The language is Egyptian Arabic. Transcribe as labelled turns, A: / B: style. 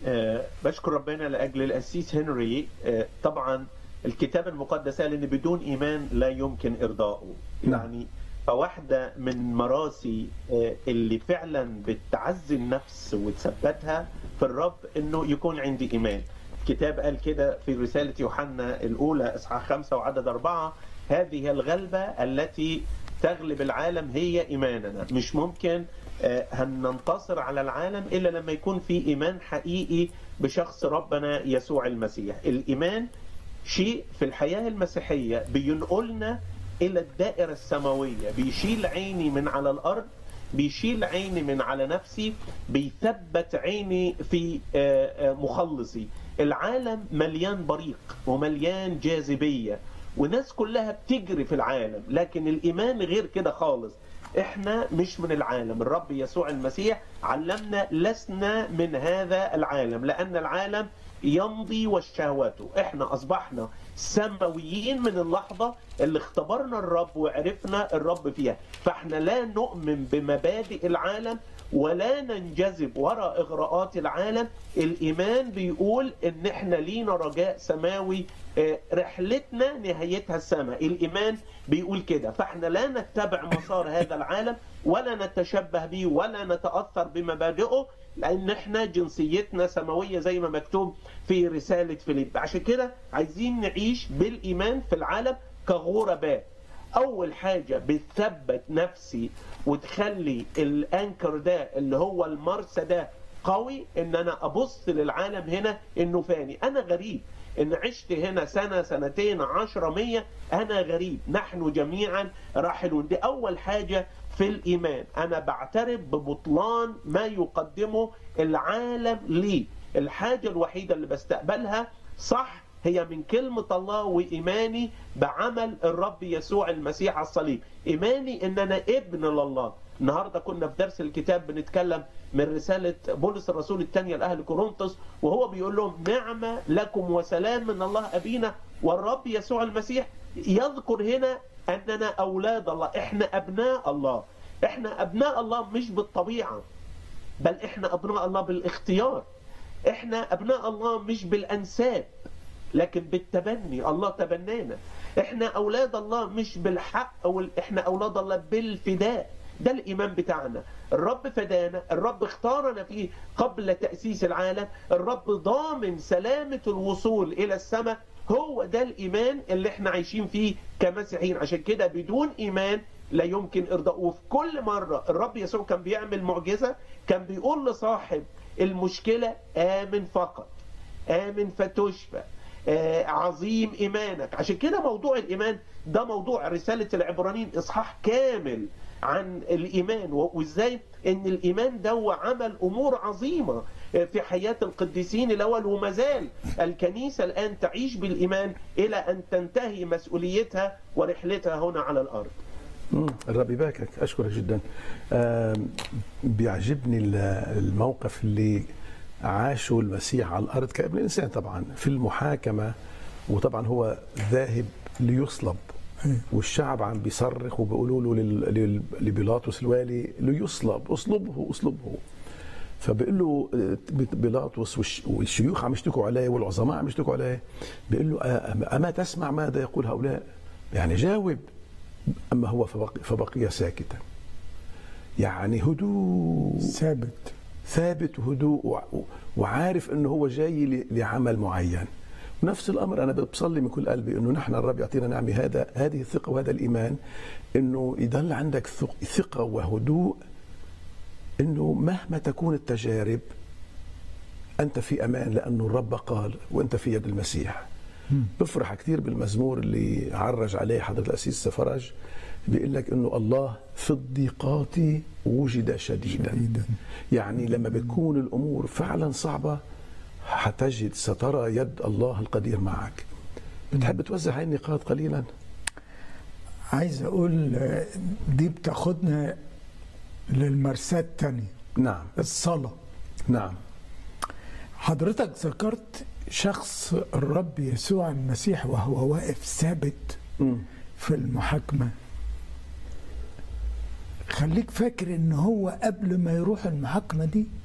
A: آه، بشكر ربنا لاجل القسيس هنري آه، طبعا الكتاب المقدس قال ان بدون ايمان لا يمكن ارضائه
B: نعم.
A: يعني فواحده من مراسي آه، اللي فعلا بتعزي النفس وتثبتها في الرب انه يكون عندي ايمان الكتاب قال كده في رساله يوحنا الاولى اصحاح خمسة وعدد أربعة هذه الغلبه التي تغلب العالم هي ايماننا مش ممكن آه، هننتصر على العالم الا لما يكون في ايمان حقيقي بشخص ربنا يسوع المسيح الايمان شيء في الحياه المسيحيه بينقلنا الى الدائره السماويه بيشيل عيني من على الارض بيشيل عيني من على نفسي بيثبت عيني في آه، آه، مخلصي العالم مليان بريق ومليان جاذبيه وناس كلها بتجري في العالم لكن الايمان غير كده خالص احنا مش من العالم الرب يسوع المسيح علمنا لسنا من هذا العالم لان العالم يمضي وشهواته احنا اصبحنا سماويين من اللحظه اللي اختبرنا الرب وعرفنا الرب فيها فاحنا لا نؤمن بمبادئ العالم ولا ننجذب وراء اغراءات العالم الايمان بيقول ان احنا لينا رجاء سماوي آه، رحلتنا نهايتها السماء الايمان بيقول كده فاحنا لا نتبع مسار هذا العالم ولا نتشبه به ولا نتاثر بمبادئه لان احنا جنسيتنا سماويه زي ما مكتوب في رساله فيليب عشان كده عايزين نعيش بالايمان في العالم كغرباء اول حاجه بتثبت نفسي وتخلي الانكر ده اللي هو المرسى ده قوي ان انا ابص للعالم هنا انه فاني انا غريب ان عشت هنا سنه سنتين عشرة مية انا غريب نحن جميعا راحلون دي اول حاجه في الايمان انا بعترف ببطلان ما يقدمه العالم لي الحاجه الوحيده اللي بستقبلها صح هي من كلمة الله وإيماني بعمل الرب يسوع المسيح على الصليب إيماني إن أنا ابن لله النهاردة كنا في درس الكتاب بنتكلم من رسالة بولس الرسول الثانية لأهل كورنثوس وهو بيقول لهم نعمة لكم وسلام من الله أبينا والرب يسوع المسيح يذكر هنا أننا أولاد الله إحنا أبناء الله إحنا أبناء الله مش بالطبيعة بل إحنا أبناء الله بالاختيار إحنا أبناء الله مش بالأنساب لكن بالتبني الله تبنانا احنا اولاد الله مش بالحق أو احنا اولاد الله بالفداء ده الايمان بتاعنا الرب فدانا الرب اختارنا فيه قبل تاسيس العالم الرب ضامن سلامه الوصول الى السماء هو ده الايمان اللي احنا عايشين فيه كمسيحيين عشان كده بدون ايمان لا يمكن ارضاء وفي كل مره الرب يسوع كان بيعمل معجزه كان بيقول لصاحب المشكله امن فقط امن فتشفى آه، عظيم ايمانك عشان كده موضوع الايمان ده موضوع رساله العبرانيين اصحاح كامل عن الايمان و- وازاي ان الايمان ده عمل امور عظيمه آه، في حياه القديسين الاول وما زال الكنيسه الان تعيش بالايمان الى ان تنتهي مسؤوليتها ورحلتها هنا على الارض
B: مم. الرب يباركك اشكرك جدا آم، بيعجبني ال- الموقف اللي عاشه المسيح على الارض كابن انسان طبعا في المحاكمه وطبعا هو ذاهب ليصلب والشعب عم بيصرخ وبيقولوا له لل- لل- لبيلاطس الوالي ليصلب اصلبه اصلبه فبيقول له آه، بيلاطس والش- والشيوخ عم يشتكوا عليه والعظماء عم يشتكوا عليه بيقول له آه، اما تسمع ماذا يقول هؤلاء يعني جاوب اما هو فبقي, فبقي ساكتا يعني هدوء
C: ثابت
B: ثابت وهدوء وع- وعارف انه هو جاي ل- لعمل معين ونفس الامر انا بصلي من كل قلبي انه نحن الرب يعطينا نعمه هذا هذه الثقه وهذا الايمان انه يضل عندك ثق- ثقه وهدوء انه مهما تكون التجارب انت في امان لانه الرب قال وانت في يد المسيح بفرح كثير بالمزمور اللي عرج عليه حضره الاسيس فرج بيقول لك انه الله في الضيقات وجد شديدا,
C: شديداً.
B: يعني لما بتكون الامور فعلا صعبه حتجد سترى يد الله القدير معك بتحب توزع هاي النقاط قليلا
C: عايز اقول آه، دي بتاخدنا للمرساة الثانية
B: نعم
C: الصلاة
B: نعم
C: حضرتك ذكرت شخص الرب يسوع المسيح وهو واقف ثابت
B: مم.
C: في المحاكمة خليك فاكر ان هو قبل ما يروح المحاكمة دي